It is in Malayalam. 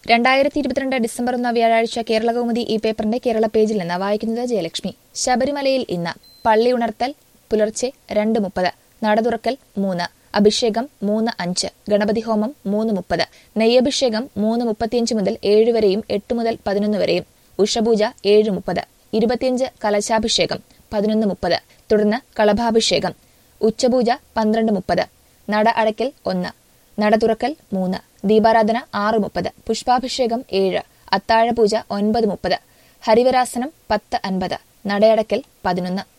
രണ്ടായിരത്തി ഇരുപത്തിരണ്ട് ഡിസംബർ ഒന്ന് വ്യാഴാഴ്ച കേരള കൗമുദി ഈ പേപ്പറിന്റെ കേരള പേജിൽ നിന്ന് വായിക്കുന്നത് ജയലക്ഷ്മി ശബരിമലയിൽ ഇന്ന് പള്ളി ഉണർത്തൽ പുലർച്ചെ രണ്ട് മുപ്പത് നട തുറക്കൽ മൂന്ന് അഭിഷേകം മൂന്ന് അഞ്ച് ഗണപതി ഹോമം മൂന്ന് മുപ്പത് നെയ്യഭിഷേകം മൂന്ന് മുപ്പത്തിയഞ്ച് മുതൽ ഏഴ് വരെയും എട്ട് മുതൽ പതിനൊന്ന് വരെയും ഉഷപൂജ ഏഴ് മുപ്പത് ഇരുപത്തിയഞ്ച് കലശാഭിഷേകം പതിനൊന്ന് മുപ്പത് തുടർന്ന് കളഭാഭിഷേകം ഉച്ചപൂജ പന്ത്രണ്ട് മുപ്പത് നട അടയ്ക്കൽ ഒന്ന് നട തുറക്കൽ മൂന്ന് ദീപാരാധന ആറ് മുപ്പത് പുഷ്പാഭിഷേകം ഏഴ് അത്താഴപൂജ ഒൻപത് മുപ്പത് ഹരിവരാസനം പത്ത് അൻപത് നടയടക്കൽ പതിനൊന്ന്